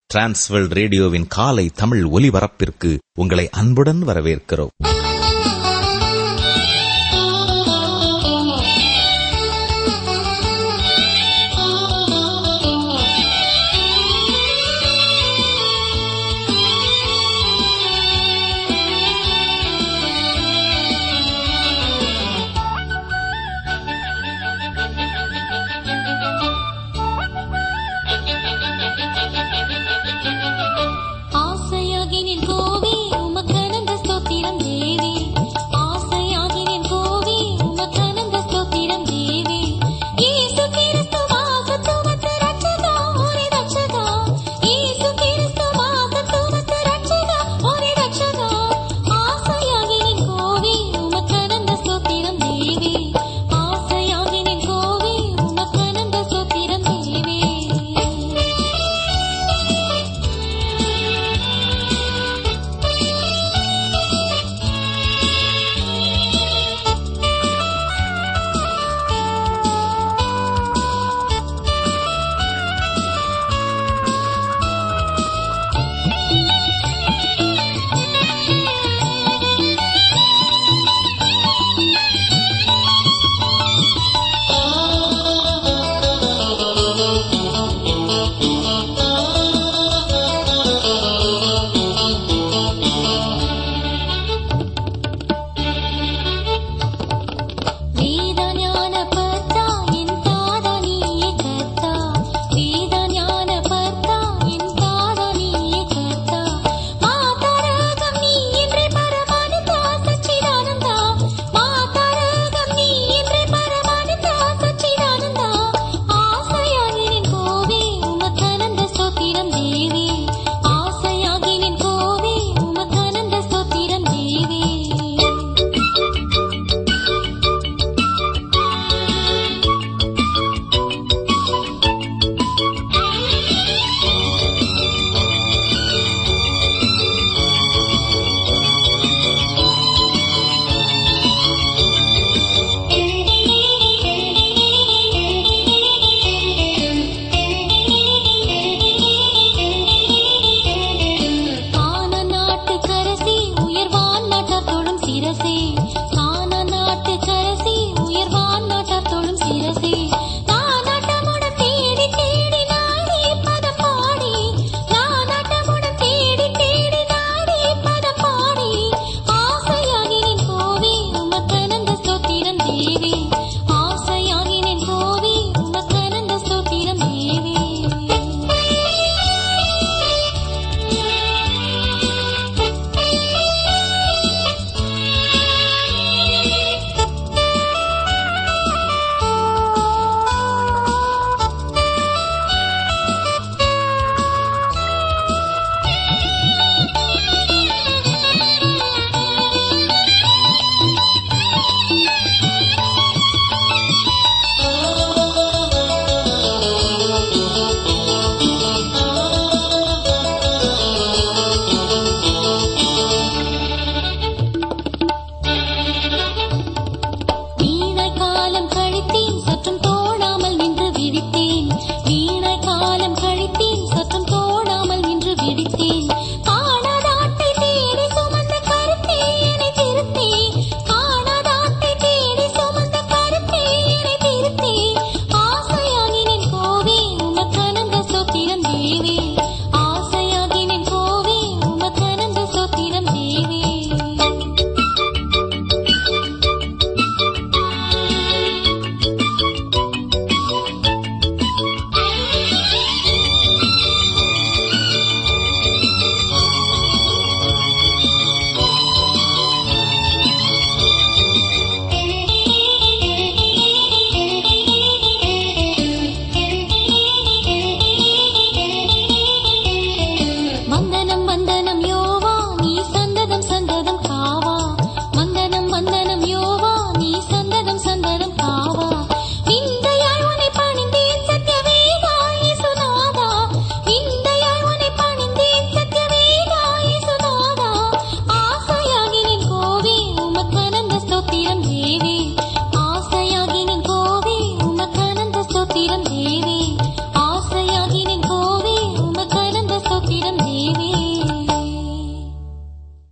Transworld ரேடியோவின் காலை தமிழ் ஒலிபரப்பிற்கு உங்களை அன்புடன் வரவேற்கிறோம் ஆசையாகி நின் கோவே உமக்கனந்த ஸ்தோத்திரம் தேவி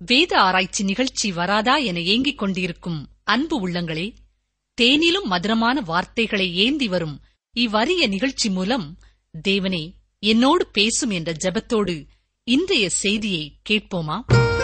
வேத ஆராய்ச்சி நிகழ்ச்சி வராதா என ஏங்கிக் கொண்டிருக்கும் அன்பு உள்ளங்களே தேனிலும் மதுரமான வார்த்தைகளை ஏந்தி வரும் இவ்வரிய நிகழ்ச்சி மூலம் தேவனே என்னோடு பேசும் என்ற ஜெபத்தோடு இன்றைய செய்தியை கேட்போமா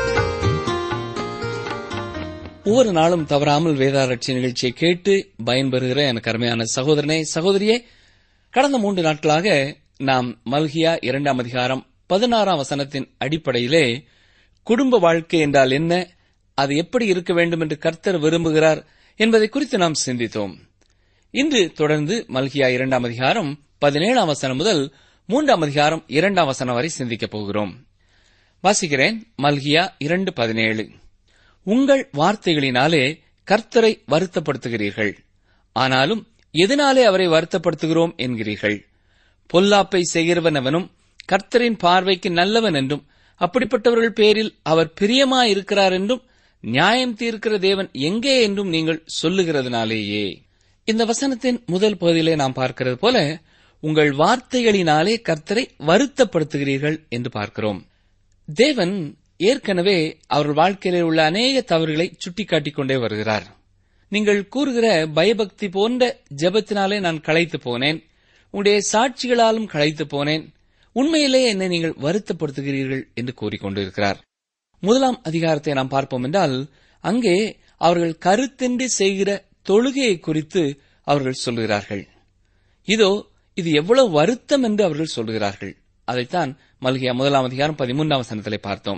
ஒவ்வொரு நாளும் தவறாமல் வேதாராய்ச்சி நிகழ்ச்சியை கேட்டு பயன்பெறுகிற எனக்கு அருமையான சகோதரனே சகோதரியே கடந்த மூன்று நாட்களாக நாம் மல்கியா இரண்டாம் அதிகாரம் பதினாறாம் வசனத்தின் அடிப்படையிலே குடும்ப வாழ்க்கை என்றால் என்ன அது எப்படி இருக்க வேண்டும் என்று கர்த்தர் விரும்புகிறார் என்பதை குறித்து நாம் சிந்தித்தோம் இன்று தொடர்ந்து மல்கியா இரண்டாம் அதிகாரம் பதினேழாம் வசனம் முதல் மூன்றாம் அதிகாரம் இரண்டாம் வசனம் வரை சிந்திக்கப் போகிறோம் வாசிக்கிறேன் மல்கியா இரண்டு பதினேழு உங்கள் வார்த்தைகளினாலே கர்த்தரை வருத்தப்படுத்துகிறீர்கள் ஆனாலும் எதனாலே அவரை வருத்தப்படுத்துகிறோம் என்கிறீர்கள் பொல்லாப்பை செய்கிறவனவனும் கர்த்தரின் பார்வைக்கு நல்லவன் என்றும் அப்படிப்பட்டவர்கள் பேரில் அவர் பிரியமாயிருக்கிறார் என்றும் நியாயம் தீர்க்கிற தேவன் எங்கே என்றும் நீங்கள் சொல்லுகிறதுனாலேயே இந்த வசனத்தின் முதல் பகுதியிலே நாம் பார்க்கிறது போல உங்கள் வார்த்தைகளினாலே கர்த்தரை வருத்தப்படுத்துகிறீர்கள் என்று பார்க்கிறோம் தேவன் ஏற்கனவே அவர்கள் வாழ்க்கையிலே உள்ள அநேக தவறுகளை சுட்டிக்காட்டிக் கொண்டே வருகிறார் நீங்கள் கூறுகிற பயபக்தி போன்ற ஜெபத்தினாலே நான் களைத்து போனேன் உங்களுடைய சாட்சிகளாலும் களைத்து போனேன் உண்மையிலே என்னை நீங்கள் வருத்தப்படுத்துகிறீர்கள் என்று கூறிக்கொண்டிருக்கிறார் முதலாம் அதிகாரத்தை நாம் பார்ப்போம் என்றால் அங்கே அவர்கள் கருத்தின்றி செய்கிற தொழுகையை குறித்து அவர்கள் சொல்கிறார்கள் இதோ இது எவ்வளவு வருத்தம் என்று அவர்கள் சொல்கிறார்கள் அதைத்தான் மல்கியா முதலாம் அதிகாரம் பதிமூன்றாம் வசனத்திலே பார்த்தோம்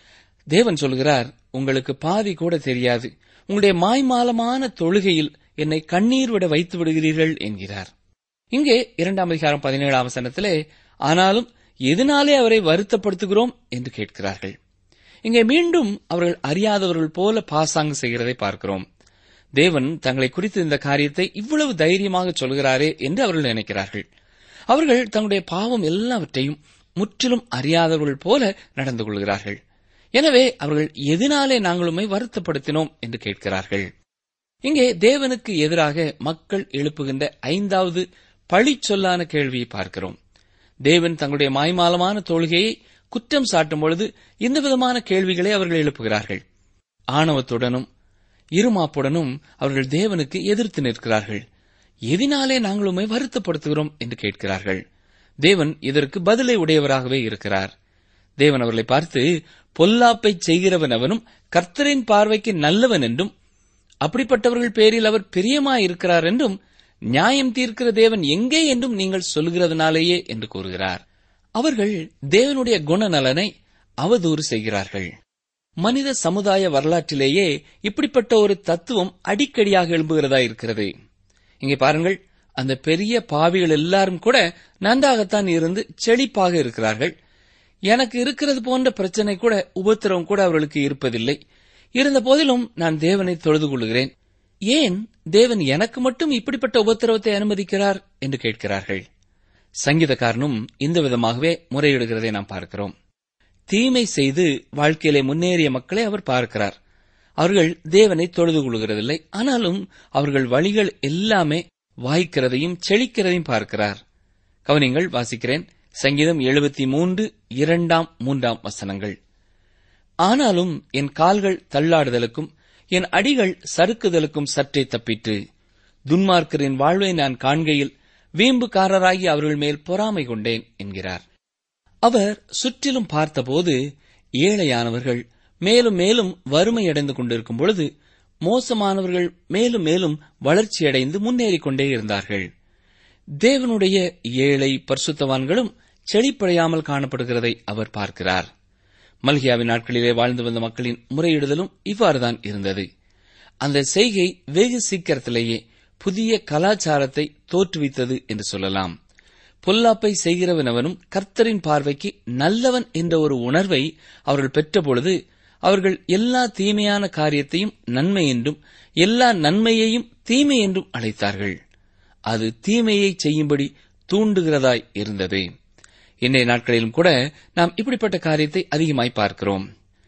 தேவன் சொல்கிறார் உங்களுக்கு பாதி கூட தெரியாது உங்களுடைய மாய்மாலமான தொழுகையில் என்னை கண்ணீர் விட வைத்து விடுகிறீர்கள் என்கிறார் இங்கே இரண்டாம் அதிகாரம் பதினேழாம் வசனத்திலே ஆனாலும் எதனாலே அவரை வருத்தப்படுத்துகிறோம் என்று கேட்கிறார்கள் இங்கே மீண்டும் அவர்கள் அறியாதவர்கள் போல பாசாங்கு செய்கிறதை பார்க்கிறோம் தேவன் தங்களை குறித்து இந்த காரியத்தை இவ்வளவு தைரியமாக சொல்கிறாரே என்று அவர்கள் நினைக்கிறார்கள் அவர்கள் தங்களுடைய பாவம் எல்லாவற்றையும் முற்றிலும் அறியாதவர்கள் போல நடந்து கொள்கிறார்கள் எனவே அவர்கள் எதனாலே நாங்களுமே வருத்தப்படுத்தினோம் என்று கேட்கிறார்கள் இங்கே தேவனுக்கு எதிராக மக்கள் எழுப்புகின்ற ஐந்தாவது பழி சொல்லான கேள்வியை பார்க்கிறோம் தேவன் தங்களுடைய மாய்மாலமான தொழுகையை குற்றம் சாட்டும் பொழுது இந்த விதமான கேள்விகளை அவர்கள் எழுப்புகிறார்கள் ஆணவத்துடனும் இருமாப்புடனும் அவர்கள் தேவனுக்கு எதிர்த்து நிற்கிறார்கள் எதினாலே நாங்களுமே வருத்தப்படுத்துகிறோம் என்று கேட்கிறார்கள் தேவன் இதற்கு பதிலை உடையவராகவே இருக்கிறார் தேவன் அவர்களை பார்த்து பொல்லாப்பை செய்கிறவன் அவனும் கர்த்தரின் பார்வைக்கு நல்லவன் என்றும் அப்படிப்பட்டவர்கள் பேரில் அவர் பிரியமாயிருக்கிறார் என்றும் நியாயம் தீர்க்கிற தேவன் எங்கே என்றும் நீங்கள் சொல்கிறதுனாலேயே என்று கூறுகிறார் அவர்கள் தேவனுடைய குணநலனை அவதூறு செய்கிறார்கள் மனித சமுதாய வரலாற்றிலேயே இப்படிப்பட்ட ஒரு தத்துவம் அடிக்கடியாக எழும்புகிறதா இருக்கிறது இங்கே பாருங்கள் அந்த பெரிய பாவிகள் எல்லாரும் கூட நன்றாகத்தான் இருந்து செழிப்பாக இருக்கிறார்கள் எனக்கு இருக்கிறது போன்ற பிரச்சனை கூட உபத்திரவம் கூட அவர்களுக்கு இருப்பதில்லை இருந்த போதிலும் நான் தேவனை தொழுது கொள்கிறேன் ஏன் தேவன் எனக்கு மட்டும் இப்படிப்பட்ட உபத்திரவத்தை அனுமதிக்கிறார் என்று கேட்கிறார்கள் சங்கீதக்காரனும் இந்த விதமாகவே முறையிடுகிறதை நாம் பார்க்கிறோம் தீமை செய்து வாழ்க்கையிலே முன்னேறிய மக்களை அவர் பார்க்கிறார் அவர்கள் தேவனை தொழுது கொள்கிறதில்லை ஆனாலும் அவர்கள் வழிகள் எல்லாமே வாய்க்கிறதையும் செழிக்கிறதையும் பார்க்கிறார் கவனிங்கள் வாசிக்கிறேன் சங்கீதம் எழுபத்தி மூன்று இரண்டாம் மூன்றாம் வசனங்கள் ஆனாலும் என் கால்கள் தள்ளாடுதலுக்கும் என் அடிகள் சறுக்குதலுக்கும் சற்றே தப்பிட்டு துன்மார்க்கரின் வாழ்வை நான் காண்கையில் வீம்புக்காரராகி அவர்கள் மேல் பொறாமை கொண்டேன் என்கிறார் அவர் சுற்றிலும் பார்த்தபோது ஏழையானவர்கள் மேலும் மேலும் வறுமையடைந்து கொண்டிருக்கும் பொழுது மோசமானவர்கள் மேலும் மேலும் வளர்ச்சியடைந்து முன்னேறிக் கொண்டே இருந்தார்கள் தேவனுடைய ஏழை பரிசுத்தவான்களும் செழிப்படையாமல் காணப்படுகிறதை அவர் பார்க்கிறார் மல்கியாவின் நாட்களிலே வாழ்ந்து வந்த மக்களின் முறையிடுதலும் இவ்வாறுதான் இருந்தது அந்த செய்கை வெகு சீக்கிரத்திலேயே புதிய கலாச்சாரத்தை தோற்றுவித்தது என்று சொல்லலாம் பொல்லாப்பை செய்கிறவனவனும் கர்த்தரின் பார்வைக்கு நல்லவன் என்ற ஒரு உணர்வை அவர்கள் பெற்றபொழுது அவர்கள் எல்லா தீமையான காரியத்தையும் நன்மை என்றும் எல்லா நன்மையையும் தீமை என்றும் அழைத்தார்கள் அது தீமையை செய்யும்படி தூண்டுகிறதாய் இருந்தது இன்றைய நாட்களிலும் கூட நாம் இப்படிப்பட்ட காரியத்தை அதிகமாய் பார்க்கிறோம்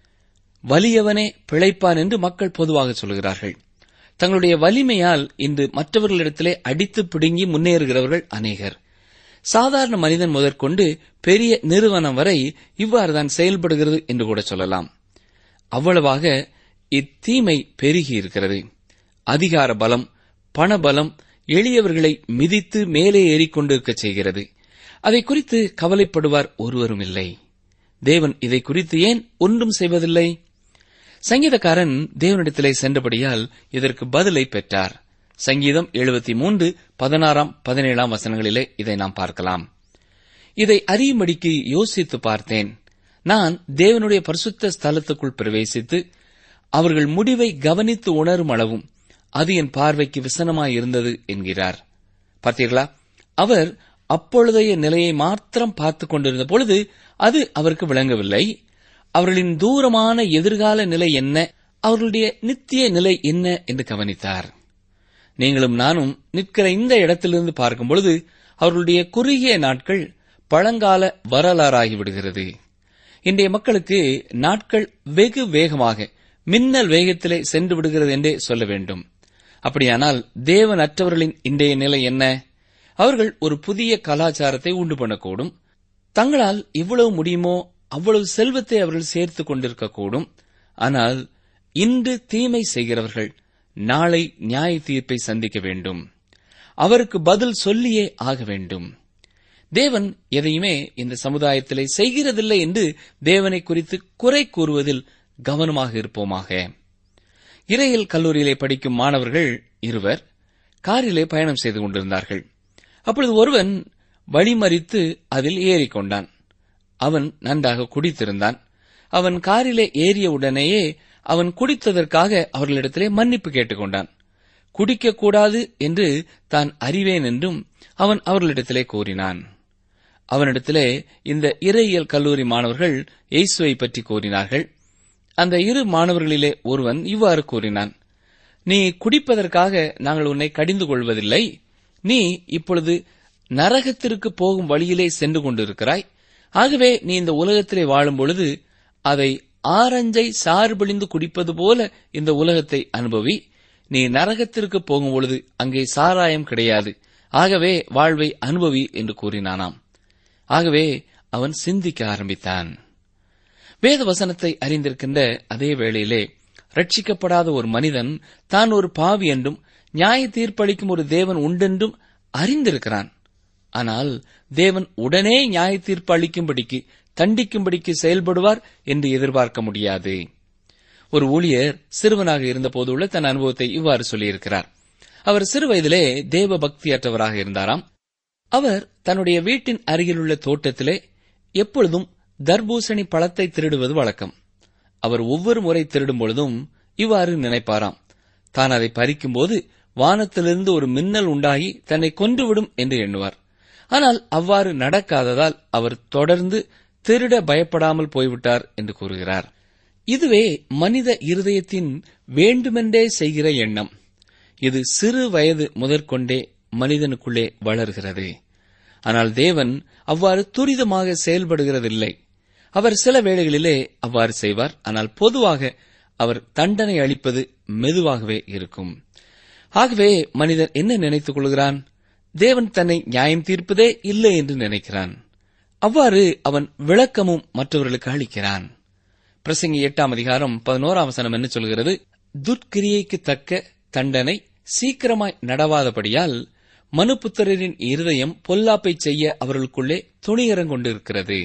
வலியவனே பிழைப்பான் என்று மக்கள் பொதுவாக சொல்கிறார்கள் தங்களுடைய வலிமையால் இன்று மற்றவர்களிடத்திலே அடித்து பிடுங்கி முன்னேறுகிறவர்கள் அநேகர் சாதாரண மனிதன் முதற்கொண்டு பெரிய நிறுவனம் வரை இவ்வாறுதான் செயல்படுகிறது என்று கூட சொல்லலாம் அவ்வளவாக இத்தீமை பெருகி இருக்கிறது அதிகார பலம் பணபலம் எளியவர்களை மிதித்து மேலே ஏறிக்கொண்டிருக்க செய்கிறது அதை குறித்து கவலைப்படுவார் ஒருவரும் இல்லை தேவன் இதை குறித்து ஏன் ஒன்றும் செய்வதில்லை சங்கீதக்காரன் தேவனிடத்திலே சென்றபடியால் இதற்கு பதிலை பெற்றார் சங்கீதம் எழுபத்தி மூன்று பதினாறாம் பதினேழாம் வசனங்களிலே இதை நாம் பார்க்கலாம் இதை அறியும்படிக்கு யோசித்து பார்த்தேன் நான் தேவனுடைய பரிசுத்த ஸ்தலத்துக்குள் பிரவேசித்து அவர்கள் முடிவை கவனித்து உணரும் அளவும் அது என் பார்வைக்கு விசனமாய் இருந்தது என்கிறார் பார்த்தீர்களா அவர் அப்பொழுதைய நிலையை மாத்திரம் பார்த்துக் கொண்டிருந்த பொழுது அது அவருக்கு விளங்கவில்லை அவர்களின் தூரமான எதிர்கால நிலை என்ன அவர்களுடைய நித்திய நிலை என்ன என்று கவனித்தார் நீங்களும் நானும் நிற்கிற இந்த இடத்திலிருந்து பார்க்கும் பொழுது அவர்களுடைய குறுகிய நாட்கள் பழங்கால வரலாறாகி விடுகிறது இன்றைய மக்களுக்கு நாட்கள் வெகு வேகமாக மின்னல் வேகத்திலே சென்று விடுகிறது என்றே சொல்ல வேண்டும் அப்படியானால் தேவன் அற்றவர்களின் இன்றைய நிலை என்ன அவர்கள் ஒரு புதிய கலாச்சாரத்தை உண்டு பண்ணக்கூடும் தங்களால் இவ்வளவு முடியுமோ அவ்வளவு செல்வத்தை அவர்கள் சேர்த்துக் கொண்டிருக்கக்கூடும் ஆனால் இன்று தீமை செய்கிறவர்கள் நாளை நியாய தீர்ப்பை சந்திக்க வேண்டும் அவருக்கு பதில் சொல்லியே ஆக வேண்டும் தேவன் எதையுமே இந்த சமுதாயத்திலே செய்கிறதில்லை என்று தேவனை குறித்து குறை கூறுவதில் கவனமாக இருப்போமாக இறையில் கல்லூரியிலே படிக்கும் மாணவர்கள் இருவர் காரிலே பயணம் செய்து கொண்டிருந்தார்கள் அப்பொழுது ஒருவன் வழிமறித்து அதில் ஏறிக்கொண்டான் அவன் நன்றாக குடித்திருந்தான் அவன் காரிலே ஏறிய உடனேயே அவன் குடித்ததற்காக அவர்களிடத்திலே மன்னிப்பு கேட்டுக்கொண்டான் குடிக்கக்கூடாது என்று தான் அறிவேன் என்றும் அவன் அவர்களிடத்திலே கூறினான் அவனிடத்திலே இந்த இறையியல் கல்லூரி மாணவர்கள் இயேசுவை பற்றி கூறினார்கள் அந்த இரு மாணவர்களிலே ஒருவன் இவ்வாறு கூறினான் நீ குடிப்பதற்காக நாங்கள் உன்னை கடிந்து கொள்வதில்லை நீ இப்பொழுது நரகத்திற்கு போகும் வழியிலே சென்று கொண்டிருக்கிறாய் ஆகவே நீ இந்த உலகத்திலே வாழும் பொழுது அதை ஆரஞ்சை சார்பிழிந்து குடிப்பது போல இந்த உலகத்தை அனுபவி நீ நரகத்திற்கு போகும் பொழுது அங்கே சாராயம் கிடையாது ஆகவே வாழ்வை அனுபவி என்று கூறினானாம் ஆகவே அவன் சிந்திக்க ஆரம்பித்தான் வேத வசனத்தை அறிந்திருக்கின்ற அதே வேளையிலே ரட்சிக்கப்படாத ஒரு மனிதன் தான் ஒரு பாவி என்றும் நியாய தீர்ப்பளிக்கும் ஒரு தேவன் உண்டென்றும் அறிந்திருக்கிறான் ஆனால் தேவன் உடனே நியாய தீர்ப்பு அளிக்கும்படிக்கு தண்டிக்கும்படிக்கு செயல்படுவார் என்று எதிர்பார்க்க முடியாது ஒரு ஊழியர் சிறுவனாக இருந்தபோது உள்ள தன் அனுபவத்தை இவ்வாறு சொல்லியிருக்கிறார் அவர் சிறு வயதிலே தேவ பக்தியற்றவராக இருந்தாராம் அவர் தன்னுடைய வீட்டின் அருகிலுள்ள தோட்டத்திலே எப்பொழுதும் தர்பூசணி பழத்தை திருடுவது வழக்கம் அவர் ஒவ்வொரு முறை திருடும் பொழுதும் இவ்வாறு நினைப்பாராம் தான் அதை பறிக்கும்போது வானத்திலிருந்து ஒரு மின்னல் உண்டாகி தன்னை கொன்றுவிடும் என்று எண்ணுவார் ஆனால் அவ்வாறு நடக்காததால் அவர் தொடர்ந்து திருட பயப்படாமல் போய்விட்டார் என்று கூறுகிறார் இதுவே மனித இருதயத்தின் வேண்டுமென்றே செய்கிற எண்ணம் இது சிறு வயது முதற்கொண்டே மனிதனுக்குள்ளே வளர்கிறது ஆனால் தேவன் அவ்வாறு துரிதமாக செயல்படுகிறதில்லை அவர் சில வேளைகளிலே அவ்வாறு செய்வார் ஆனால் பொதுவாக அவர் தண்டனை அளிப்பது மெதுவாகவே இருக்கும் ஆகவே மனிதன் என்ன நினைத்துக் கொள்கிறான் தேவன் தன்னை நியாயம் தீர்ப்பதே இல்லை என்று நினைக்கிறான் அவ்வாறு அவன் விளக்கமும் மற்றவர்களுக்கு அளிக்கிறான் பிரசங்கி எட்டாம் அதிகாரம் பதினோராம் வசனம் என்ன சொல்கிறது துர்க்கிரியைக்கு தக்க தண்டனை சீக்கிரமாய் நடவாதபடியால் மனுபுத்திரரின் இருதயம் பொல்லாப்பை செய்ய அவர்களுக்குள்ளே துணிகரங்கொண்டிருக்கிறது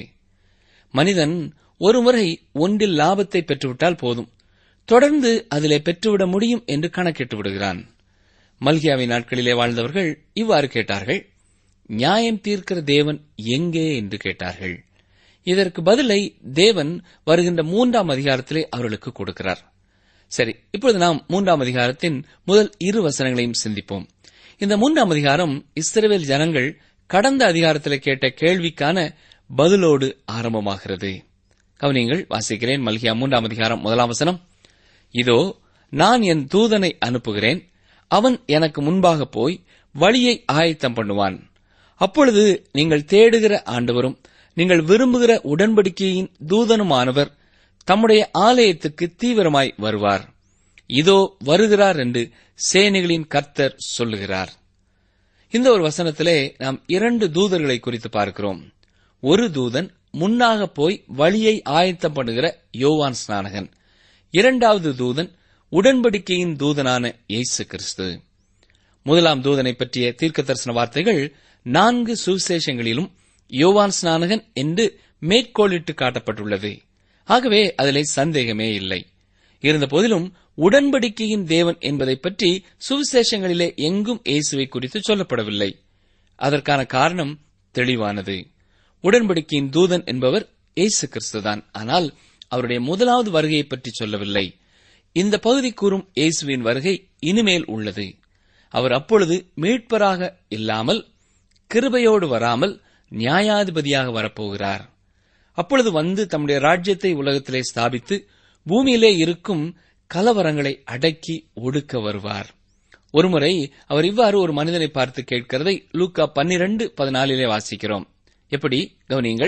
மனிதன் ஒருமுறை ஒன்றில் லாபத்தை பெற்றுவிட்டால் போதும் தொடர்ந்து அதிலே பெற்றுவிட முடியும் என்று கணக்கிட்டு விடுகிறான் மல்கியாவின் நாட்களிலே வாழ்ந்தவர்கள் இவ்வாறு கேட்டார்கள் நியாயம் தீர்க்கிற தேவன் எங்கே என்று கேட்டார்கள் இதற்கு பதிலை தேவன் வருகின்ற மூன்றாம் அதிகாரத்திலே அவர்களுக்கு கொடுக்கிறார் சரி இப்பொழுது நாம் மூன்றாம் அதிகாரத்தின் முதல் இரு வசனங்களையும் சிந்திப்போம் இந்த மூன்றாம் அதிகாரம் இஸ்ரவேல் ஜனங்கள் கடந்த அதிகாரத்தில் கேட்ட கேள்விக்கான பதிலோடு ஆரம்பமாகிறது கவனியங்கள் வாசிக்கிறேன் மல்கியா மூன்றாம் அதிகாரம் முதலாம் வசனம் இதோ நான் என் தூதனை அனுப்புகிறேன் அவன் எனக்கு முன்பாக போய் வழியை ஆயத்தம் பண்ணுவான் அப்பொழுது நீங்கள் தேடுகிற ஆண்டவரும் நீங்கள் விரும்புகிற உடன்படிக்கையின் தூதனுமானவர் தம்முடைய ஆலயத்துக்கு தீவிரமாய் வருவார் இதோ வருகிறார் என்று சேனைகளின் கர்த்தர் சொல்லுகிறார் இந்த ஒரு வசனத்திலே நாம் இரண்டு தூதர்களை குறித்து பார்க்கிறோம் ஒரு தூதன் முன்னாக போய் வழியை ஆயத்தம் பண்ணுகிற யோவான் ஸ்நானகன் இரண்டாவது தூதன் உடன்படிக்கையின் தூதனான இயேசு கிறிஸ்து முதலாம் தூதனை பற்றிய தீர்க்க தரிசன வார்த்தைகள் நான்கு சுவிசேஷங்களிலும் யோவான் ஸ்நானகன் என்று மேற்கோளிட்டு காட்டப்பட்டுள்ளது ஆகவே அதிலே சந்தேகமே இல்லை இருந்த போதிலும் உடன்படிக்கையின் தேவன் என்பதை பற்றி சுவிசேஷங்களிலே எங்கும் இயேசுவை குறித்து சொல்லப்படவில்லை அதற்கான காரணம் தெளிவானது உடன்படிக்கையின் தூதன் என்பவர் இயேசு கிறிஸ்துதான் ஆனால் அவருடைய முதலாவது வருகையை பற்றி சொல்லவில்லை இந்த பகுதி கூறும் இயேசுவின் வருகை இனிமேல் உள்ளது அவர் அப்பொழுது மீட்பராக இல்லாமல் கிருபையோடு வராமல் நியாயாதிபதியாக வரப்போகிறார் அப்பொழுது வந்து தம்முடைய ராஜ்யத்தை உலகத்திலே ஸ்தாபித்து பூமியிலே இருக்கும் கலவரங்களை அடக்கி ஒடுக்க வருவார் ஒருமுறை அவர் இவ்வாறு ஒரு மனிதனை பார்த்து கேட்கிறதை லூக்கா பன்னிரண்டு பதினாலிலே வாசிக்கிறோம் எப்படி கவனியுங்கள்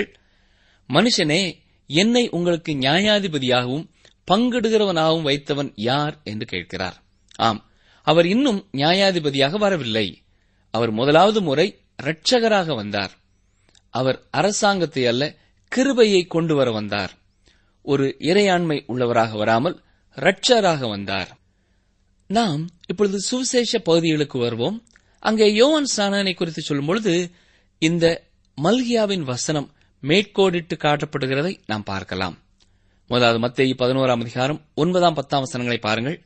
மனுஷனே என்னை உங்களுக்கு நியாயாதிபதியாகவும் பங்கிடுகிறவனாகவும் வைத்தவன் யார் என்று கேட்கிறார் ஆம் அவர் இன்னும் நியாயாதிபதியாக வரவில்லை அவர் முதலாவது முறை இரட்சகராக வந்தார் அவர் அரசாங்கத்தை அல்ல கிருபையை கொண்டு வர வந்தார் ஒரு இறையாண்மை உள்ளவராக வராமல் இரட்சராக வந்தார் நாம் இப்பொழுது சுவிசேஷ பகுதிகளுக்கு வருவோம் அங்கே யோவான் ஸ்நானனை குறித்து சொல்லும் பொழுது இந்த மல்கியாவின் வசனம் மேற்கோடிட்டு காட்டப்படுகிறதை நாம் பார்க்கலாம் முதலாவது மத்திய பதினோராம் அதிகாரம் ஒன்பதாம் பத்தாம் வசனங்களை பாருங்கள்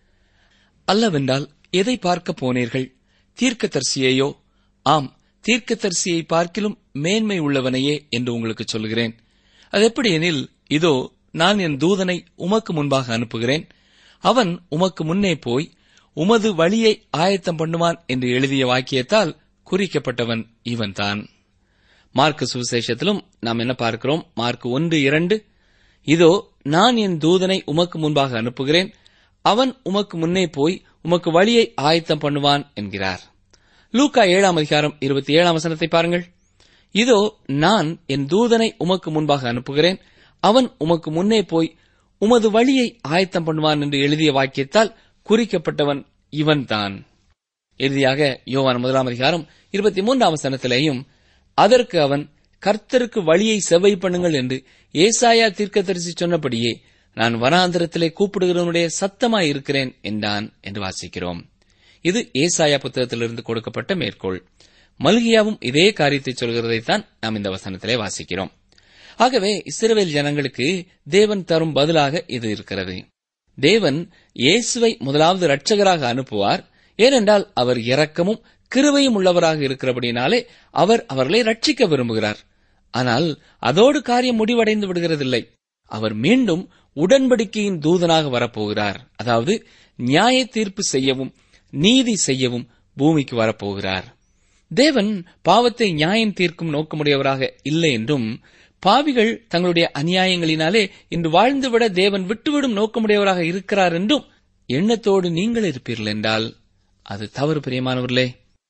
அல்லவென்றால் எதை பார்க்க போனீர்கள் தீர்க்கதரிசியையோ ஆம் தீர்க்கதரிசியை பார்க்கிலும் மேன்மை உள்ளவனையே என்று உங்களுக்கு சொல்கிறேன் அது எப்படி எனில் இதோ நான் என் தூதனை உமக்கு முன்பாக அனுப்புகிறேன் அவன் உமக்கு முன்னே போய் உமது வழியை ஆயத்தம் பண்ணுவான் என்று எழுதிய வாக்கியத்தால் குறிக்கப்பட்டவன் இவன்தான் மார்க்கு சுவிசேஷத்திலும் நாம் என்ன பார்க்கிறோம் மார்க் ஒன்று இரண்டு இதோ நான் என் தூதனை உமக்கு முன்பாக அனுப்புகிறேன் அவன் உமக்கு முன்னே போய் உமக்கு வழியை ஆயத்தம் பண்ணுவான் என்கிறார் லூக்கா ஏழாம் அதிகாரம் இருபத்தி ஏழாம் வசனத்தை பாருங்கள் இதோ நான் என் தூதனை உமக்கு முன்பாக அனுப்புகிறேன் அவன் உமக்கு முன்னே போய் உமது வழியை ஆயத்தம் பண்ணுவான் என்று எழுதிய வாக்கியத்தால் குறிக்கப்பட்டவன் இவன்தான் இறுதியாக யோவான் முதலாம் அதிகாரம் இருபத்தி மூன்றாம் வசனத்திலேயும் அதற்கு அவன் கர்த்தருக்கு வழியை செவ்வை பண்ணுங்கள் என்று ஏசாயா தீர்க்கதரிசி சொன்னபடியே நான் வனாந்திரத்திலே கூப்பிடுகிறவனுடைய சத்தமாய் இருக்கிறேன் என்றான் என்று வாசிக்கிறோம் இது ஏசாயா புத்தகத்திலிருந்து கொடுக்கப்பட்ட மேற்கோள் மல்கியாவும் இதே காரியத்தை சொல்கிறதைத்தான் நாம் இந்த வசனத்திலே வாசிக்கிறோம் ஆகவே இஸ்ரவேல் ஜனங்களுக்கு தேவன் தரும் பதிலாக இது இருக்கிறது தேவன் இயேசுவை முதலாவது இரட்சகராக அனுப்புவார் ஏனென்றால் அவர் இரக்கமும் கிருபையும் உள்ளவராக இருக்கிறபடினாலே அவர் அவர்களை ரட்சிக்க விரும்புகிறார் ஆனால் அதோடு காரியம் முடிவடைந்து விடுகிறதில்லை அவர் மீண்டும் உடன்படிக்கையின் தூதனாக வரப்போகிறார் அதாவது நியாய தீர்ப்பு செய்யவும் நீதி செய்யவும் பூமிக்கு வரப்போகிறார் தேவன் பாவத்தை நியாயம் தீர்க்கும் நோக்கமுடையவராக இல்லை என்றும் பாவிகள் தங்களுடைய அநியாயங்களினாலே இன்று வாழ்ந்துவிட தேவன் விட்டுவிடும் நோக்கமுடையவராக இருக்கிறார் என்றும் எண்ணத்தோடு நீங்கள் இருப்பீர்கள் என்றால் அது தவறு பிரியமானவர்களே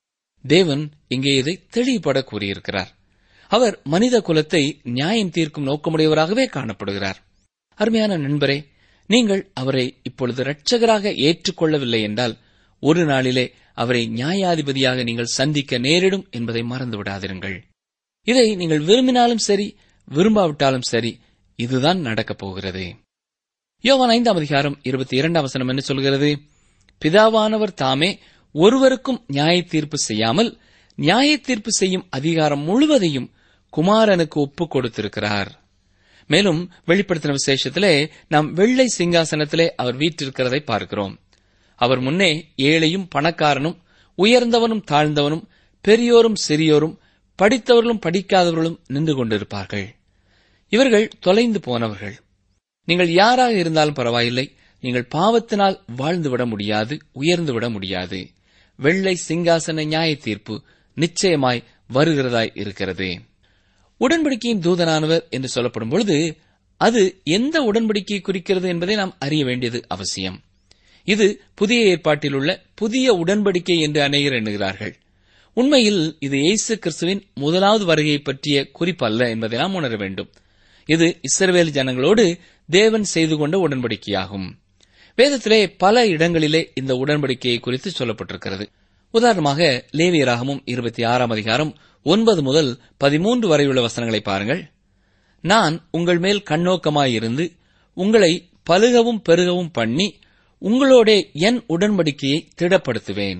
தேவன் இங்கே இதை தெளிவுபட கூறியிருக்கிறார் அவர் மனித குலத்தை நியாயம் தீர்க்கும் நோக்கமுடையவராகவே காணப்படுகிறார் அருமையான நண்பரே நீங்கள் அவரை இப்பொழுது இரட்சகராக ஏற்றுக்கொள்ளவில்லை என்றால் ஒரு நாளிலே அவரை நியாயாதிபதியாக நீங்கள் சந்திக்க நேரிடும் என்பதை மறந்து விடாதிருங்கள் இதை நீங்கள் விரும்பினாலும் சரி விரும்பாவிட்டாலும் சரி இதுதான் நடக்கப் போகிறது யோவான் ஐந்தாம் அதிகாரம் இருபத்தி இரண்டாம் வசனம் என்ன சொல்கிறது பிதாவானவர் தாமே ஒருவருக்கும் நியாய தீர்ப்பு செய்யாமல் நியாய தீர்ப்பு செய்யும் அதிகாரம் முழுவதையும் குமாரனுக்கு ஒப்புக் கொடுத்திருக்கிறார் மேலும் வெளிப்படுத்தின விசேஷத்திலே நாம் வெள்ளை சிங்காசனத்திலே அவர் வீற்றிருக்கிறதை பார்க்கிறோம் அவர் முன்னே ஏழையும் பணக்காரனும் உயர்ந்தவனும் தாழ்ந்தவனும் பெரியோரும் சிறியோரும் படித்தவர்களும் படிக்காதவர்களும் நின்று கொண்டிருப்பார்கள் இவர்கள் தொலைந்து போனவர்கள் நீங்கள் யாராக இருந்தாலும் பரவாயில்லை நீங்கள் பாவத்தினால் வாழ்ந்துவிட முடியாது உயர்ந்துவிட முடியாது வெள்ளை சிங்காசன நியாய தீர்ப்பு நிச்சயமாய் வருகிறதாய் இருக்கிறது உடன்படிக்கையின் தூதனானவர் என்று சொல்லப்படும் பொழுது அது எந்த உடன்படிக்கையை குறிக்கிறது என்பதை நாம் அறிய வேண்டியது அவசியம் இது புதிய ஏற்பாட்டில் உள்ள புதிய உடன்படிக்கை என்று அநேகர் எண்ணுகிறார்கள் உண்மையில் இது இயேசு கிறிஸ்துவின் முதலாவது வருகையை பற்றிய குறிப்பல்ல என்பதை நாம் உணர வேண்டும் இது இஸ்ரவேல் ஜனங்களோடு தேவன் செய்து கொண்ட உடன்படிக்கையாகும் வேதத்திலே பல இடங்களிலே இந்த உடன்படிக்கையை குறித்து சொல்லப்பட்டிருக்கிறது உதாரணமாக லேவியராகமும் இருபத்தி ஆறாம் அதிகாரம் ஒன்பது முதல் பதிமூன்று வரையுள்ள வசனங்களை பாருங்கள் நான் உங்கள் மேல் கண்ணோக்கமாயிருந்து உங்களை பலுகவும் பெருகவும் பண்ணி உங்களோடே என் உடன்படிக்கையை திடப்படுத்துவேன்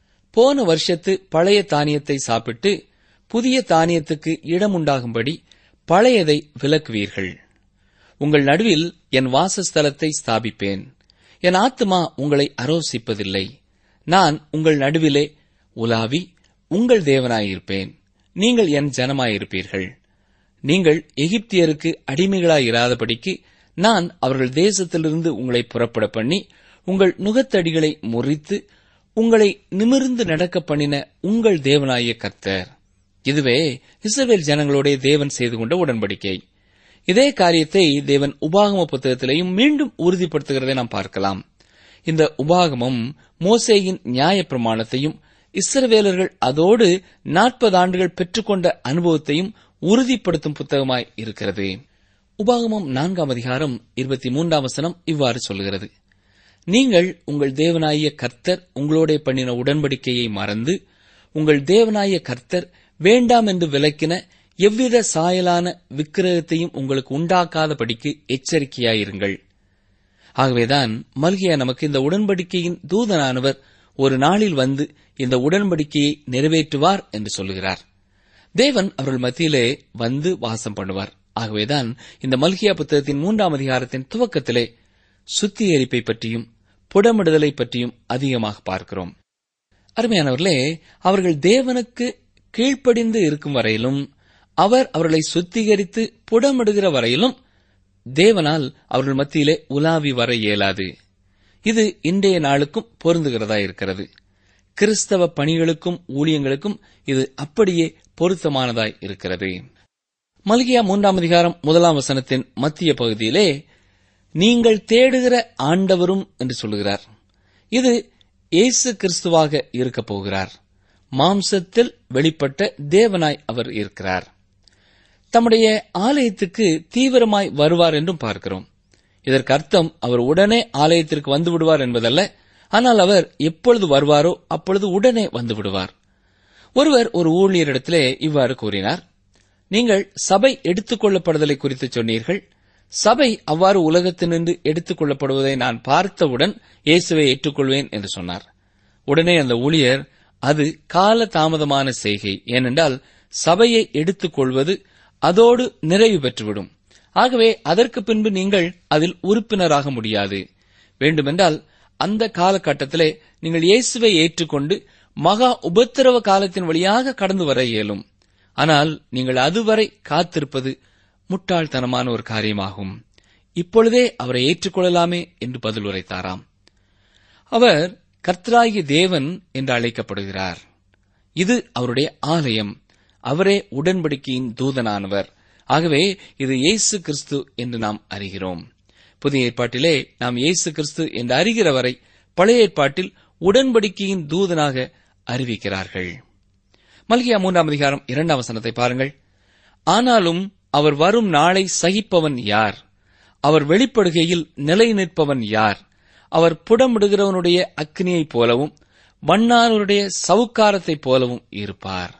போன வருஷத்து பழைய தானியத்தை சாப்பிட்டு புதிய தானியத்துக்கு இடமுண்டாகும்படி பழையதை விலக்குவீர்கள் உங்கள் நடுவில் என் வாசஸ்தலத்தை ஸ்தாபிப்பேன் என் ஆத்துமா உங்களை அரோசிப்பதில்லை நான் உங்கள் நடுவிலே உலாவி உங்கள் தேவனாயிருப்பேன் நீங்கள் என் ஜனமாயிருப்பீர்கள் நீங்கள் எகிப்தியருக்கு அடிமைகளாயிராதபடிக்கு நான் அவர்கள் தேசத்திலிருந்து உங்களை புறப்பட பண்ணி உங்கள் நுகத்தடிகளை முறித்து உங்களை நிமிர்ந்து நடக்க பண்ணின உங்கள் தேவனாய கர்த்தர் இதுவே இஸ்ரவேல் ஜனங்களோட தேவன் செய்து கொண்ட உடன்படிக்கை இதே காரியத்தை தேவன் உபாகம புத்தகத்திலேயும் மீண்டும் உறுதிப்படுத்துகிறதை நாம் பார்க்கலாம் இந்த உபாகமம் மோசேயின் நியாய பிரமாணத்தையும் இஸ்ரவேலர்கள் அதோடு நாற்பது ஆண்டுகள் பெற்றுக்கொண்ட அனுபவத்தையும் உறுதிப்படுத்தும் புத்தகமாய் இருக்கிறது உபாகமம் நான்காம் அதிகாரம் இருபத்தி மூன்றாம் வசனம் இவ்வாறு சொல்கிறது நீங்கள் உங்கள் தேவனாய கர்த்தர் உங்களோட பண்ணின உடன்படிக்கையை மறந்து உங்கள் தேவனாய கர்த்தர் வேண்டாம் என்று விலக்கின எவ்வித சாயலான விக்கிரகத்தையும் உங்களுக்கு உண்டாக்காதபடிக்கு எச்சரிக்கையாயிருங்கள் ஆகவேதான் மல்கியா நமக்கு இந்த உடன்படிக்கையின் தூதனானவர் ஒரு நாளில் வந்து இந்த உடன்படிக்கையை நிறைவேற்றுவார் என்று சொல்லுகிறார் தேவன் அவர்கள் மத்தியிலே வந்து வாசம் பண்ணுவார் ஆகவேதான் இந்த மல்கியா புத்தகத்தின் மூன்றாம் அதிகாரத்தின் துவக்கத்திலே சுத்திகரிப்பை பற்றியும் புடமிடுதலை பற்றியும் அதிகமாக பார்க்கிறோம் அருமையானவர்களே அவர்கள் தேவனுக்கு கீழ்ப்படிந்து இருக்கும் வரையிலும் அவர் அவர்களை சுத்திகரித்து புடமிடுகிற வரையிலும் தேவனால் அவர்கள் மத்தியிலே உலாவி வர இயலாது இது இன்றைய நாளுக்கும் பொருந்துகிறதா இருக்கிறது கிறிஸ்தவ பணிகளுக்கும் ஊழியங்களுக்கும் இது அப்படியே பொருத்தமானதாய் இருக்கிறது மல்கியா மூன்றாம் அதிகாரம் முதலாம் வசனத்தின் மத்திய பகுதியிலே நீங்கள் தேடுகிற ஆண்டவரும் என்று சொல்லுகிறார் இது இயேசு கிறிஸ்துவாக இருக்கப் போகிறார் மாம்சத்தில் வெளிப்பட்ட தேவனாய் அவர் இருக்கிறார் தம்முடைய ஆலயத்துக்கு தீவிரமாய் வருவார் என்றும் பார்க்கிறோம் இதற்கு அர்த்தம் அவர் உடனே ஆலயத்திற்கு வந்து விடுவார் என்பதல்ல ஆனால் அவர் எப்பொழுது வருவாரோ அப்பொழுது உடனே வந்து விடுவார் ஒருவர் ஒரு ஊழியரிடத்திலே இவ்வாறு கூறினார் நீங்கள் சபை எடுத்துக் கொள்ளப்படுதலை குறித்து சொன்னீர்கள் சபை அவ்வாறு உலகத்தினின்று எடுத்துக் கொள்ளப்படுவதை நான் பார்த்தவுடன் இயேசுவை ஏற்றுக்கொள்வேன் என்று சொன்னார் உடனே அந்த ஊழியர் அது கால தாமதமான செய்கை ஏனென்றால் சபையை எடுத்துக் கொள்வது அதோடு நிறைவு பெற்றுவிடும் ஆகவே அதற்கு பின்பு நீங்கள் அதில் உறுப்பினராக முடியாது வேண்டுமென்றால் அந்த காலகட்டத்திலே நீங்கள் இயேசுவை ஏற்றுக்கொண்டு மகா உபத்திரவ காலத்தின் வழியாக கடந்து வர இயலும் ஆனால் நீங்கள் அதுவரை காத்திருப்பது முட்டாள்தனமான ஒரு காரியமாகும் இப்பொழுதே அவரை ஏற்றுக்கொள்ளலாமே என்று பதில் உரைத்தாராம் அவர் கர்த்தராகிய தேவன் என்று அழைக்கப்படுகிறார் இது அவருடைய ஆலயம் அவரே உடன்படிக்கையின் தூதனானவர் ஆகவே இது இயேசு கிறிஸ்து என்று நாம் அறிகிறோம் புதிய ஏற்பாட்டிலே நாம் இயேசு கிறிஸ்து என்று அறிகிற வரை பழைய ஏற்பாட்டில் உடன்படிக்கையின் தூதனாக அறிவிக்கிறார்கள் மல்கியா மூன்றாம் அதிகாரம் இரண்டாம் வசனத்தை பாருங்கள் ஆனாலும் அவர் வரும் நாளை சகிப்பவன் யார் அவர் வெளிப்படுகையில் நிலை நிற்பவன் யார் அவர் புடமிடுகிறவனுடைய அக்னியைப் போலவும் வண்ணாருடைய சவுக்காரத்தைப் போலவும் இருப்பார்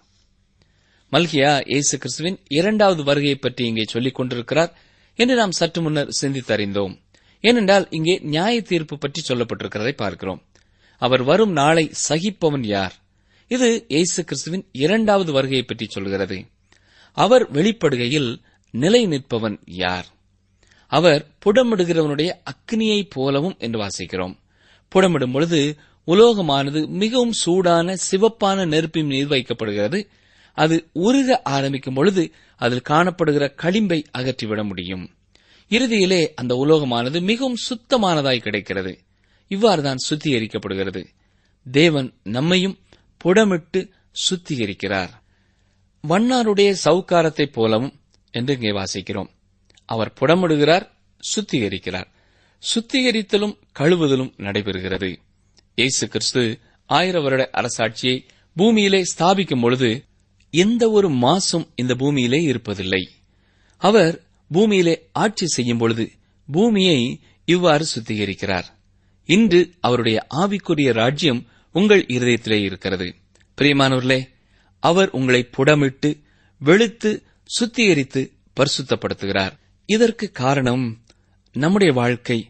மல்கியா இயேசு கிறிஸ்துவின் இரண்டாவது வருகையை பற்றி இங்கே சொல்லிக் கொண்டிருக்கிறார் என்று நாம் சற்று முன்னர் சிந்தித்தறிந்தோம் ஏனென்றால் இங்கே நியாய தீர்ப்பு பற்றி சொல்லப்பட்டிருக்கிறதை பார்க்கிறோம் அவர் வரும் நாளை சகிப்பவன் யார் இது இயேசு கிறிஸ்துவின் இரண்டாவது வருகையை பற்றி சொல்கிறது அவர் வெளிப்படுகையில் நிலை நிற்பவன் யார் அவர் புடமிடுகிறவனுடைய அக்னியைப் போலவும் என்று வாசிக்கிறோம் புடமிடும் பொழுது உலோகமானது மிகவும் சூடான சிவப்பான நெருப்பின் மீது வைக்கப்படுகிறது அது உருக ஆரம்பிக்கும் பொழுது அதில் காணப்படுகிற களிம்பை அகற்றிவிட முடியும் இறுதியிலே அந்த உலோகமானது மிகவும் சுத்தமானதாய் கிடைக்கிறது இவ்வாறுதான் சுத்திகரிக்கப்படுகிறது தேவன் நம்மையும் புடமிட்டு சுத்திகரிக்கிறார் வண்ணாருடைய சவுக்காரத்தைப் போலவும் என்று இங்கே வாசிக்கிறோம் அவர் புடமிடுகிறார் சுத்திகரிக்கிறார் சுத்திகரித்தலும் கழுவுதலும் நடைபெறுகிறது இயேசு கிறிஸ்து ஆயிர வருட அரசாட்சியை பூமியிலே ஸ்தாபிக்கும் பொழுது எந்த ஒரு மாசும் இந்த பூமியிலே இருப்பதில்லை அவர் பூமியிலே ஆட்சி செய்யும் பொழுது பூமியை இவ்வாறு சுத்திகரிக்கிறார் இன்று அவருடைய ஆவிக்குரிய ராஜ்யம் உங்கள் இருதயத்திலே இருக்கிறது பிரியமானவர்களே அவர் உங்களை புடமிட்டு வெளுத்து சுத்திகரித்து பரிசுத்தப்படுத்துகிறார் இதற்கு காரணம் நம்முடைய வாழ்க்கை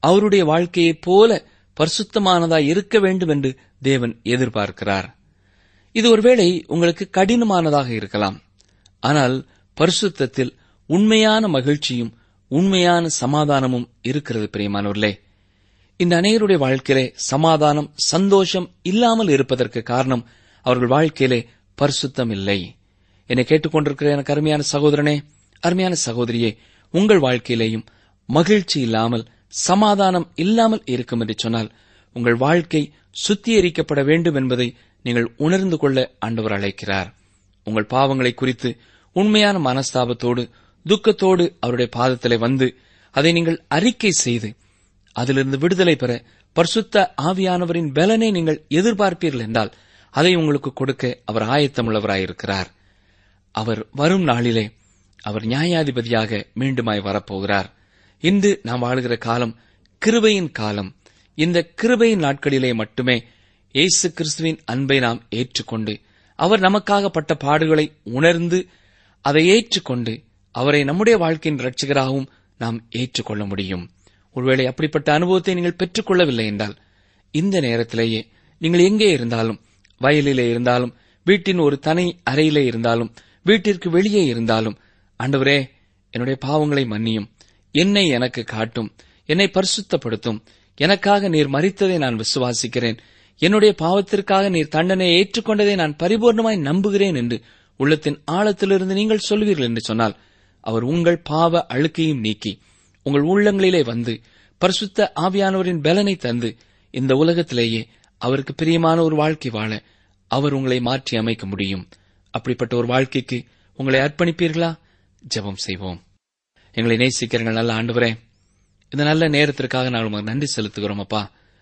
அவருடைய வாழ்க்கையைப் போல பரிசுத்தமானதாய் இருக்க வேண்டும் என்று தேவன் எதிர்பார்க்கிறார் இது ஒருவேளை உங்களுக்கு கடினமானதாக இருக்கலாம் ஆனால் பரிசுத்தத்தில் உண்மையான மகிழ்ச்சியும் உண்மையான சமாதானமும் இருக்கிறது பிரியமானவர்களே இந்த அநேகருடைய வாழ்க்கையிலே சமாதானம் சந்தோஷம் இல்லாமல் இருப்பதற்கு காரணம் அவர்கள் வாழ்க்கையிலே பரிசுத்தம் இல்லை என்னை கேட்டுக்கொண்டிருக்கிற எனக்கு அருமையான சகோதரனே அருமையான சகோதரியே உங்கள் வாழ்க்கையிலேயும் மகிழ்ச்சி இல்லாமல் சமாதானம் இல்லாமல் இருக்கும் என்று சொன்னால் உங்கள் வாழ்க்கை சுத்திகரிக்கப்பட வேண்டும் என்பதை நீங்கள் உணர்ந்து கொள்ள ஆண்டவர் அழைக்கிறார் உங்கள் பாவங்களை குறித்து உண்மையான மனஸ்தாபத்தோடு துக்கத்தோடு அவருடைய பாதத்திலே வந்து அதை நீங்கள் அறிக்கை செய்து அதிலிருந்து விடுதலை பெற பரிசுத்த ஆவியானவரின் பலனை நீங்கள் எதிர்பார்ப்பீர்கள் என்றால் அதை உங்களுக்கு கொடுக்க அவர் ஆயத்தமுள்ளவராயிருக்கிறார் அவர் வரும் நாளிலே அவர் நியாயாதிபதியாக மீண்டுமாய் வரப்போகிறார் இன்று நாம் வாழுகிற காலம் கிருபையின் காலம் இந்த கிருபையின் நாட்களிலே மட்டுமே இயேசு கிறிஸ்துவின் அன்பை நாம் ஏற்றுக்கொண்டு அவர் நமக்காக பட்ட பாடுகளை உணர்ந்து அதை ஏற்றுக்கொண்டு அவரை நம்முடைய வாழ்க்கையின் ரட்சகராகவும் நாம் ஏற்றுக்கொள்ள முடியும் ஒருவேளை அப்படிப்பட்ட அனுபவத்தை நீங்கள் பெற்றுக்கொள்ளவில்லை என்றால் இந்த நேரத்திலேயே நீங்கள் எங்கே இருந்தாலும் வயலிலே இருந்தாலும் வீட்டின் ஒரு தனி அறையிலே இருந்தாலும் வீட்டிற்கு வெளியே இருந்தாலும் ஆண்டவரே என்னுடைய பாவங்களை மன்னியும் என்னை எனக்கு காட்டும் என்னை பரிசுத்தப்படுத்தும் எனக்காக நீர் மறித்ததை நான் விசுவாசிக்கிறேன் என்னுடைய பாவத்திற்காக நீர் தண்டனை ஏற்றுக்கொண்டதை நான் பரிபூர்ணமாய் நம்புகிறேன் என்று உள்ளத்தின் ஆழத்திலிருந்து நீங்கள் சொல்வீர்கள் என்று சொன்னால் அவர் உங்கள் பாவ அழுக்கையும் நீக்கி உங்கள் உள்ளங்களிலே வந்து பரிசுத்த ஆவியானவரின் பலனை தந்து இந்த உலகத்திலேயே அவருக்கு பிரியமான ஒரு வாழ்க்கை வாழ அவர் உங்களை மாற்றி அமைக்க முடியும் அப்படிப்பட்ட ஒரு வாழ்க்கைக்கு உங்களை அர்ப்பணிப்பீர்களா ஜெபம் செய்வோம் எங்களை நேசிக்கிறீர்கள் நல்ல ஆண்டவரே இந்த நல்ல நேரத்திற்காக நாங்கள் உமக்கு நன்றி செலுத்துகிறோம் அப்பா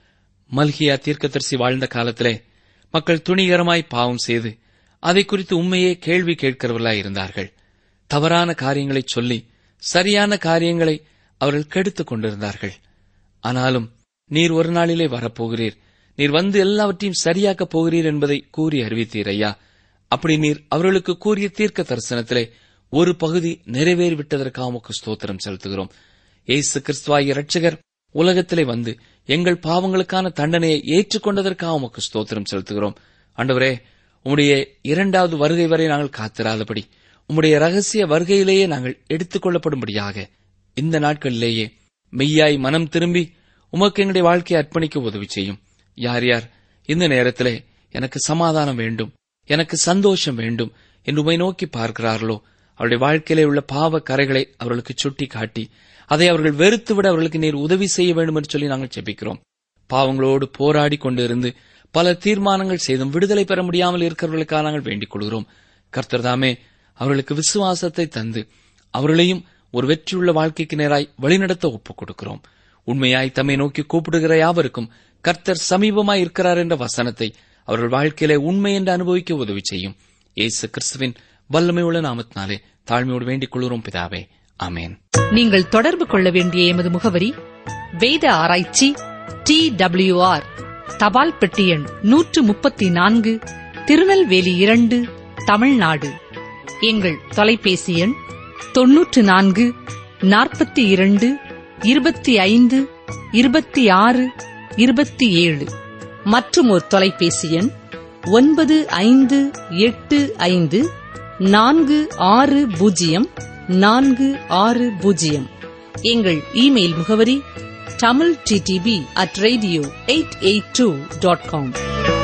மல்கியா தீர்க்கதரிசி வாழ்ந்த காலத்திலே மக்கள் துணிகரமாய் பாவம் செய்து அதை குறித்து உண்மையே கேள்வி கேட்கிறவர்களாய் இருந்தார்கள் தவறான காரியங்களை சொல்லி சரியான காரியங்களை அவர்கள் கெடுத்துக் கொண்டிருந்தார்கள் ஆனாலும் நீர் ஒரு நாளிலே வரப்போகிறீர் நீர் வந்து எல்லாவற்றையும் சரியாக்கப் போகிறீர் என்பதை கூறி அறிவித்தீர் ஐயா அப்படி நீர் அவர்களுக்கு கூறிய தீர்க்க தரிசனத்திலே ஒரு பகுதி நிறைவேறிவிட்டதற்காக உமக்கு ஸ்தோத்திரம் செலுத்துகிறோம் இயேசு கிறிஸ்துவாகிய இரட்சகர் உலகத்திலே வந்து எங்கள் பாவங்களுக்கான தண்டனையை ஏற்றுக்கொண்டதற்காக உமக்கு ஸ்தோத்திரம் செலுத்துகிறோம் ஆண்டவரே உம்முடைய இரண்டாவது வருகை வரை நாங்கள் காத்திராதபடி உம்முடைய ரகசிய வருகையிலேயே நாங்கள் எடுத்துக் கொள்ளப்படும்படியாக இந்த நாட்களிலேயே மெய்யாய் மனம் திரும்பி உமக்கு எங்களுடைய வாழ்க்கையை அர்ப்பணிக்க உதவி செய்யும் யார் யார் இந்த நேரத்திலே எனக்கு சமாதானம் வேண்டும் எனக்கு சந்தோஷம் வேண்டும் என்று உமை நோக்கி பார்க்கிறார்களோ அவருடைய வாழ்க்கையிலே உள்ள பாவ கரைகளை அவர்களுக்கு சுட்டி காட்டி அதை அவர்கள் வெறுத்துவிட அவர்களுக்கு நீர் உதவி செய்ய வேண்டும் என்று சொல்லி நாங்கள் ஜெபிக்கிறோம் பாவங்களோடு போராடி கொண்டிருந்து பல தீர்மானங்கள் செய்தும் விடுதலை பெற முடியாமல் இருக்கிறவர்களுக்காக நாங்கள் வேண்டிக் கொள்கிறோம் கர்த்தர் தாமே அவர்களுக்கு விசுவாசத்தை தந்து அவர்களையும் ஒரு வெற்றியுள்ள வாழ்க்கைக்கு நேராய் வழிநடத்த ஒப்புக் கொடுக்கிறோம் உண்மையாய் தம்மை நோக்கி கூப்பிடுகிற யாவருக்கும் கர்த்தர் சமீபமாய் இருக்கிறார் என்ற வசனத்தை அவர்கள் வாழ்க்கையிலே உண்மை என்று அனுபவிக்க உதவி செய்யும் இயேசு கிறிஸ்துவின் வல்லமையுள்ள நாமத்தினாலே தாழ்மையோடு வேண்டிக் கொள்கிறோம் பிதாவே ஆமேன் நீங்கள் தொடர்பு கொள்ள வேண்டிய எமது முகவரி வேத ஆராய்ச்சி டி ஆர் தபால் பெட்டி எண் நூற்று முப்பத்தி நான்கு திருநெல்வேலி இரண்டு தமிழ்நாடு எங்கள் தொலைபேசி எண் தொன்னூற்று நான்கு நாற்பத்தி இரண்டு இருபத்தி ஐந்து இருபத்தி ஆறு இருபத்தி ஏழு மற்றும் ஒரு தொலைபேசி எண் ஒன்பது ஐந்து எட்டு ஐந்து நான்கு ஆறு பூஜ்ஜியம் நான்கு ஆறு பூஜ்ஜியம் எங்கள் இமெயில் முகவரி Tamil DTP at radio eight eight two dot com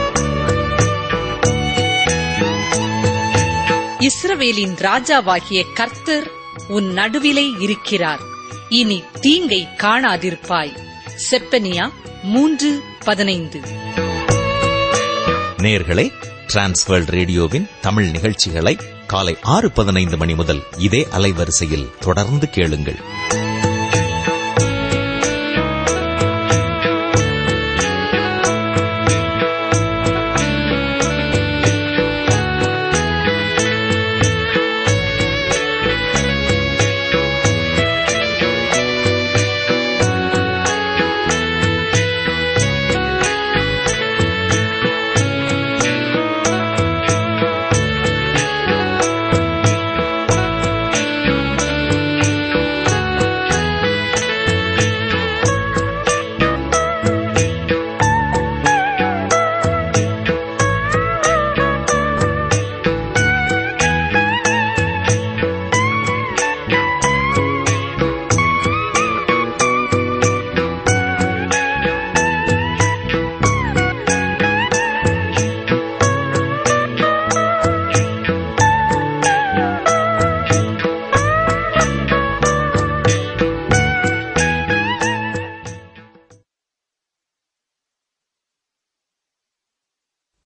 இஸ்ரவேலின் ராஜாவாகிய கர்த்தர் உன் நடுவிலே இருக்கிறார் இனி தீங்கை காணாதிருப்பாய் செப்பனியா மூன்று பதினைந்து நேர்களே டிரான்ஸ்வேர்ல்ட் ரேடியோவின் தமிழ் நிகழ்ச்சிகளை காலை ஆறு பதினைந்து மணி முதல் இதே அலைவரிசையில் தொடர்ந்து கேளுங்கள்